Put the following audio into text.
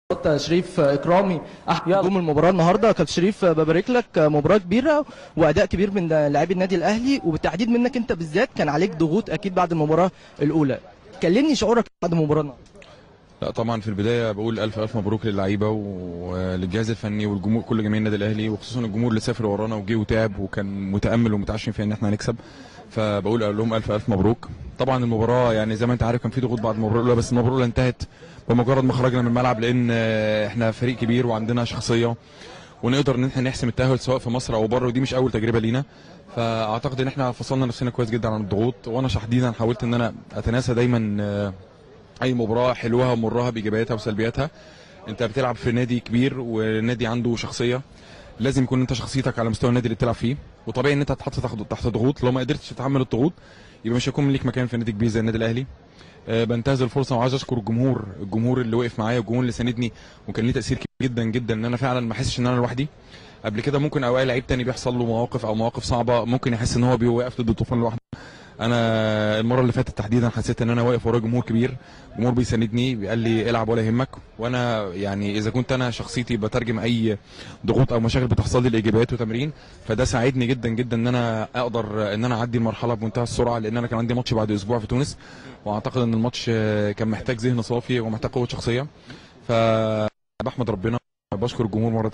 كابتن شريف اكرامي احد نجوم المباراه النهارده كابتن شريف ببارك لك مباراه كبيره واداء كبير من لاعبي النادي الاهلي وبالتحديد منك انت بالذات كان عليك ضغوط اكيد بعد المباراه الاولى كلمني شعورك بعد المباراه النهارده لا طبعا في البدايه بقول الف الف مبروك للعيبه وللجهاز الفني والجمهور كل جماهير النادي الاهلي وخصوصا الجمهور اللي سافر ورانا وجه وتعب وكان متامل ومتعشم في ان احنا هنكسب فبقول اقول لهم الف الف مبروك طبعا المباراه يعني زي ما انت عارف كان في ضغوط بعد المباراه الاولى بس المباراه الاولى انتهت بمجرد ما خرجنا من الملعب لان احنا فريق كبير وعندنا شخصيه ونقدر ان احنا نحسم التاهل سواء في مصر او بره ودي مش اول تجربه لينا فاعتقد ان احنا فصلنا نفسنا كويس جدا عن الضغوط وانا تحديدا حاولت ان انا اتناسى دايما اي مباراه حلوها ومرها بايجابياتها وسلبياتها انت بتلعب في نادي كبير والنادي عنده شخصيه لازم يكون انت شخصيتك على مستوى النادي اللي بتلعب فيه وطبيعي ان انت تتحط تحت ضغوط لو ما قدرتش تتحمل الضغوط يبقى مش هيكون ليك مكان في نادي كبير زي النادي الاهلي أه بنتهز الفرصه وعايز اشكر الجمهور الجمهور اللي وقف معايا والجمهور اللي ساندني وكان ليه تاثير كبير جدا جدا ان انا فعلا ما احسش ان انا لوحدي قبل كده ممكن او اي لعيب تاني بيحصل له مواقف او مواقف صعبه ممكن يحس ان هو بيوقف ضد الطوفان لوحده انا المره اللي فاتت تحديدا حسيت ان انا واقف ورا جمهور كبير جمهور بيساندني قال لي العب ولا يهمك وانا يعني اذا كنت انا شخصيتي بترجم اي ضغوط او مشاكل بتحصل لي لايجابيات وتمرين فده ساعدني جدا جدا ان انا اقدر ان انا اعدي المرحله بمنتهى السرعه لان انا كان عندي ماتش بعد اسبوع في تونس واعتقد ان الماتش كان محتاج ذهن صافي ومحتاج قوه شخصيه فبحمد ربنا بشكر الجمهور مره